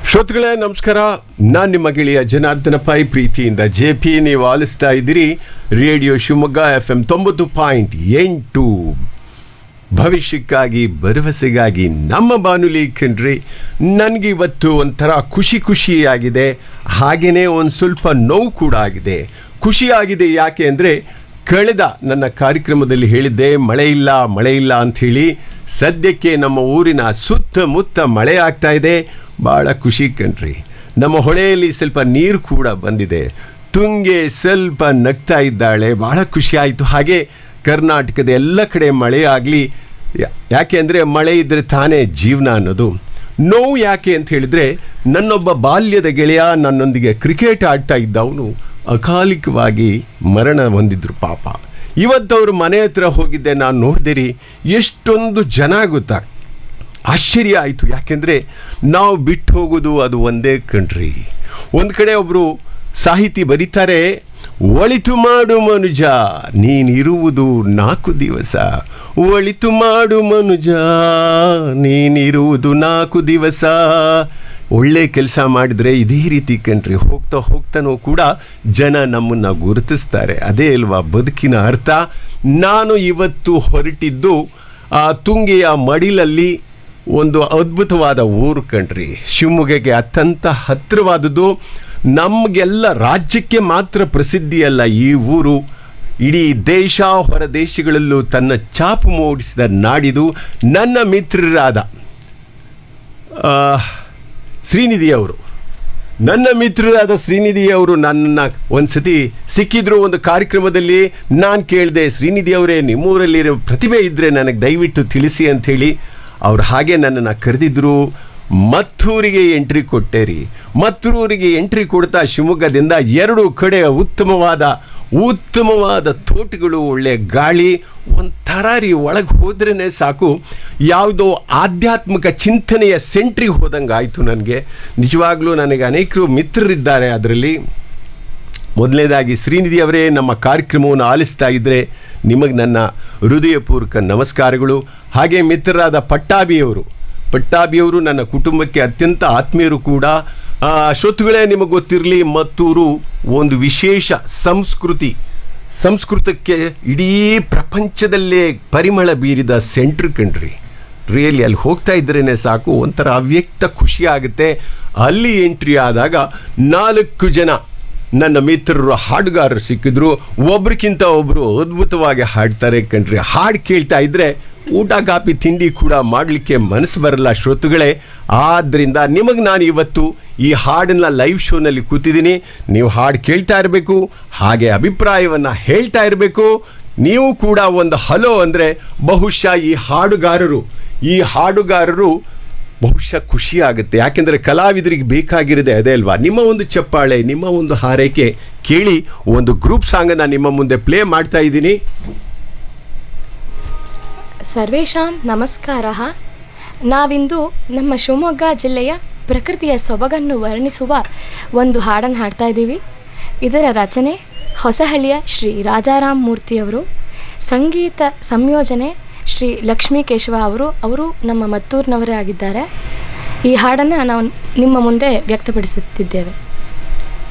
ಶ್ರೋತೃಗಳೇ ನಮಸ್ಕಾರ ನಾನು ನಿಮ್ಮ ಗೆಳೆಯ ಜನಾರ್ದನ ಪೈ ಪ್ರೀತಿಯಿಂದ ಜೆ ಪಿ ನೀವು ಆಲಿಸ್ತಾ ಇದ್ದೀರಿ ರೇಡಿಯೋ ಶಿವಮೊಗ್ಗ ಎಫ್ ಎಂ ತೊಂಬತ್ತು ಪಾಯಿಂಟ್ ಎಂಟು ಭವಿಷ್ಯಕ್ಕಾಗಿ ಭರವಸೆಗಾಗಿ ನಮ್ಮ ಬಾನುಲಿ ಕಣ್ರಿ ನನಗೆ ಇವತ್ತು ಒಂಥರ ಖುಷಿ ಖುಷಿಯಾಗಿದೆ ಹಾಗೆಯೇ ಒಂದು ಸ್ವಲ್ಪ ನೋವು ಕೂಡ ಆಗಿದೆ ಖುಷಿಯಾಗಿದೆ ಯಾಕೆ ಅಂದರೆ ಕಳೆದ ನನ್ನ ಕಾರ್ಯಕ್ರಮದಲ್ಲಿ ಹೇಳಿದ್ದೆ ಮಳೆ ಇಲ್ಲ ಮಳೆ ಇಲ್ಲ ಅಂಥೇಳಿ ಸದ್ಯಕ್ಕೆ ನಮ್ಮ ಊರಿನ ಸುತ್ತಮುತ್ತ ಮಳೆ ಆಗ್ತಾ ಇದೆ ಭಾಳ ಖುಷಿ ಕಣ್ರಿ ನಮ್ಮ ಹೊಳೆಯಲ್ಲಿ ಸ್ವಲ್ಪ ನೀರು ಕೂಡ ಬಂದಿದೆ ತುಂಗೆ ಸ್ವಲ್ಪ ನಗ್ತಾ ಇದ್ದಾಳೆ ಭಾಳ ಖುಷಿ ಆಯಿತು ಹಾಗೆ ಕರ್ನಾಟಕದ ಎಲ್ಲ ಕಡೆ ಮಳೆ ಆಗಲಿ ಯಾಕೆ ಅಂದರೆ ಮಳೆ ಇದ್ದರೆ ತಾನೇ ಜೀವನ ಅನ್ನೋದು ನೋವು ಯಾಕೆ ಅಂತ ಹೇಳಿದರೆ ನನ್ನೊಬ್ಬ ಬಾಲ್ಯದ ಗೆಳೆಯ ನನ್ನೊಂದಿಗೆ ಕ್ರಿಕೆಟ್ ಆಡ್ತಾ ಇದ್ದವನು ಅಕಾಲಿಕವಾಗಿ ಮರಣ ಹೊಂದಿದ್ರು ಪಾಪ ಇವತ್ತವ್ರ ಮನೆ ಹತ್ರ ಹೋಗಿದ್ದೆ ನಾನು ನೋಡಿದಿರಿ ಎಷ್ಟೊಂದು ಜನ ಗೊತ್ತಾ ಆಶ್ಚರ್ಯ ಆಯಿತು ಯಾಕೆಂದರೆ ನಾವು ಬಿಟ್ಟು ಹೋಗೋದು ಅದು ಒಂದೇ ಕಣ್ರಿ ಒಂದು ಕಡೆ ಒಬ್ಬರು ಸಾಹಿತಿ ಬರೀತಾರೆ ಒಳಿತು ಮಾಡು ಮನುಜ ನೀನಿರುವುದು ನಾಲ್ಕು ದಿವಸ ಒಳಿತು ಮಾಡು ಮನುಜ ನೀನಿರುವುದು ನಾಲ್ಕು ದಿವಸ ಒಳ್ಳೆ ಕೆಲಸ ಮಾಡಿದರೆ ಇದೇ ರೀತಿ ಕಣ್ರಿ ಹೋಗ್ತಾ ಹೋಗ್ತಾನೂ ಕೂಡ ಜನ ನಮ್ಮನ್ನು ಗುರುತಿಸ್ತಾರೆ ಅದೇ ಅಲ್ವಾ ಬದುಕಿನ ಅರ್ಥ ನಾನು ಇವತ್ತು ಹೊರಟಿದ್ದು ಆ ತುಂಗೆಯ ಮಡಿಲಲ್ಲಿ ಒಂದು ಅದ್ಭುತವಾದ ಊರು ಕಣ್ರಿ ಶಿವಮೊಗ್ಗಕ್ಕೆ ಅತ್ಯಂತ ಹತ್ತಿರವಾದದ್ದು ನಮಗೆಲ್ಲ ರಾಜ್ಯಕ್ಕೆ ಮಾತ್ರ ಪ್ರಸಿದ್ಧಿಯಲ್ಲ ಈ ಊರು ಇಡೀ ದೇಶ ಹೊರ ದೇಶಗಳಲ್ಲೂ ತನ್ನ ಚಾಪು ಮೂಡಿಸಿದ ನಾಡಿದು ನನ್ನ ಮಿತ್ರರಾದ ಆ, ಶ್ರೀನಿಧಿ ಅವರು ನನ್ನ ಮಿತ್ರರಾದ ಶ್ರೀನಿಧಿ ಅವರು ನನ್ನನ್ನು ಒಂದು ಸತಿ ಸಿಕ್ಕಿದ್ರು ಒಂದು ಕಾರ್ಯಕ್ರಮದಲ್ಲಿ ನಾನು ಕೇಳಿದೆ ಶ್ರೀನಿಧಿ ಅವರೇ ನಿಮ್ಮೂರಲ್ಲಿರೋ ಪ್ರತಿಭೆ ಇದ್ದರೆ ನನಗೆ ದಯವಿಟ್ಟು ತಿಳಿಸಿ ಅಂಥೇಳಿ ಅವ್ರು ಹಾಗೆ ನನ್ನನ್ನು ಕರೆದಿದ್ರು ಮತ್ತೂರಿಗೆ ಎಂಟ್ರಿ ಕೊಟ್ಟೆ ರೀ ಮತ್ತೂರಿಗೆ ಎಂಟ್ರಿ ಕೊಡ್ತಾ ಶಿವಮೊಗ್ಗದಿಂದ ಎರಡು ಕಡೆ ಉತ್ತಮವಾದ ಉತ್ತಮವಾದ ತೋಟಗಳು ಒಳ್ಳೆ ಗಾಳಿ ಒಂಥರ ರೀ ಒಳಗೆ ಹೋದ್ರೇ ಸಾಕು ಯಾವುದೋ ಆಧ್ಯಾತ್ಮಿಕ ಚಿಂತನೆಯ ಸೆಂಟ್ರಿಗೆ ಹೋದಂಗೆ ಆಯಿತು ನನಗೆ ನಿಜವಾಗ್ಲೂ ನನಗೆ ಅನೇಕರು ಮಿತ್ರರಿದ್ದಾರೆ ಅದರಲ್ಲಿ ಮೊದಲನೇದಾಗಿ ಶ್ರೀನಿಧಿ ಅವರೇ ನಮ್ಮ ಕಾರ್ಯಕ್ರಮವನ್ನು ಆಲಿಸ್ತಾ ಇದ್ದರೆ ನಿಮಗೆ ನನ್ನ ಹೃದಯಪೂರ್ವಕ ನಮಸ್ಕಾರಗಳು ಹಾಗೆ ಮಿತ್ರರಾದ ಪಟ್ಟಾಭಿಯವರು ಪಟ್ಟಾಭಿಯವರು ನನ್ನ ಕುಟುಂಬಕ್ಕೆ ಅತ್ಯಂತ ಆತ್ಮೀಯರು ಕೂಡ ಆ, ಶ್ರೋತೃಗಳೇ ನಿಮಗೆ ಗೊತ್ತಿರಲಿ ಮತ್ತೂರು ಒಂದು ವಿಶೇಷ ಸಂಸ್ಕೃತಿ ಸಂಸ್ಕೃತಕ್ಕೆ ಇಡೀ ಪ್ರಪಂಚದಲ್ಲೇ ಪರಿಮಳ ಬೀರಿದ ಸೆಂಟ್ರ್ ಕಣ್ರಿ ರಿಯಲಿ ಅಲ್ಲಿ ಹೋಗ್ತಾ ಇದ್ರೇ ಸಾಕು ಒಂಥರ ಅವ್ಯಕ್ತ ಖುಷಿ ಆಗುತ್ತೆ ಅಲ್ಲಿ ಎಂಟ್ರಿ ಆದಾಗ ನಾಲ್ಕು ಜನ ನನ್ನ ಮಿತ್ರರು ಹಾಡುಗಾರರು ಸಿಕ್ಕಿದ್ರು ಒಬ್ರಿಗಿಂತ ಒಬ್ಬರು ಅದ್ಭುತವಾಗಿ ಹಾಡ್ತಾರೆ ಕಣ್ರಿ ಹಾಡು ಕೇಳ್ತಾ ಇದ್ರೆ ಊಟ ಕಾಪಿ ತಿಂಡಿ ಕೂಡ ಮಾಡಲಿಕ್ಕೆ ಮನಸ್ಸು ಬರಲ್ಲ ಶ್ರೋತೃಗಳೇ ಆದ್ದರಿಂದ ನಿಮಗೆ ನಾನು ಇವತ್ತು ಈ ಹಾಡನ್ನು ಲೈವ್ ಶೋನಲ್ಲಿ ಕೂತಿದ್ದೀನಿ ನೀವು ಹಾಡು ಕೇಳ್ತಾ ಇರಬೇಕು ಹಾಗೆ ಅಭಿಪ್ರಾಯವನ್ನು ಹೇಳ್ತಾ ಇರಬೇಕು ನೀವು ಕೂಡ ಒಂದು ಹಲೋ ಅಂದರೆ ಬಹುಶಃ ಈ ಹಾಡುಗಾರರು ಈ ಹಾಡುಗಾರರು ಬಹುಶಃ ಖುಷಿ ಆಗುತ್ತೆ ಯಾಕೆಂದರೆ ಕಲಾವಿದರಿಗೆ ಬೇಕಾಗಿರೋದೇ ಅದೇ ಅಲ್ವಾ ನಿಮ್ಮ ಒಂದು ಚಪ್ಪಾಳೆ ನಿಮ್ಮ ಒಂದು ಹಾರೈಕೆ ಕೇಳಿ ಒಂದು ಗ್ರೂಪ್ ಸಾಂಗನ್ನು ನಿಮ್ಮ ಮುಂದೆ ಪ್ಲೇ ಮಾಡ್ತಾ ಇದ್ದೀನಿ ಸರ್ವೇಷಾಂ ನಮಸ್ಕಾರ ನಾವಿಂದು ನಮ್ಮ ಶಿವಮೊಗ್ಗ ಜಿಲ್ಲೆಯ ಪ್ರಕೃತಿಯ ಸೊಬಗನ್ನು ವರ್ಣಿಸುವ ಒಂದು ಹಾಡನ್ನು ಹಾಡ್ತಾ ಇದ್ದೀವಿ ಇದರ ರಚನೆ ಹೊಸಹಳ್ಳಿಯ ಶ್ರೀ ರಾಜಾರಾಮ್ ಮೂರ್ತಿಯವರು ಸಂಗೀತ ಸಂಯೋಜನೆ ಶ್ರೀ ಲಕ್ಷ್ಮೀ ಕೇಶವ ಅವರು ಅವರು ನಮ್ಮ ಮತ್ತೂರಿನವರೇ ಆಗಿದ್ದಾರೆ ಈ ಹಾಡನ್ನು ನಾವು ನಿಮ್ಮ ಮುಂದೆ ವ್ಯಕ್ತಪಡಿಸುತ್ತಿದ್ದೇವೆ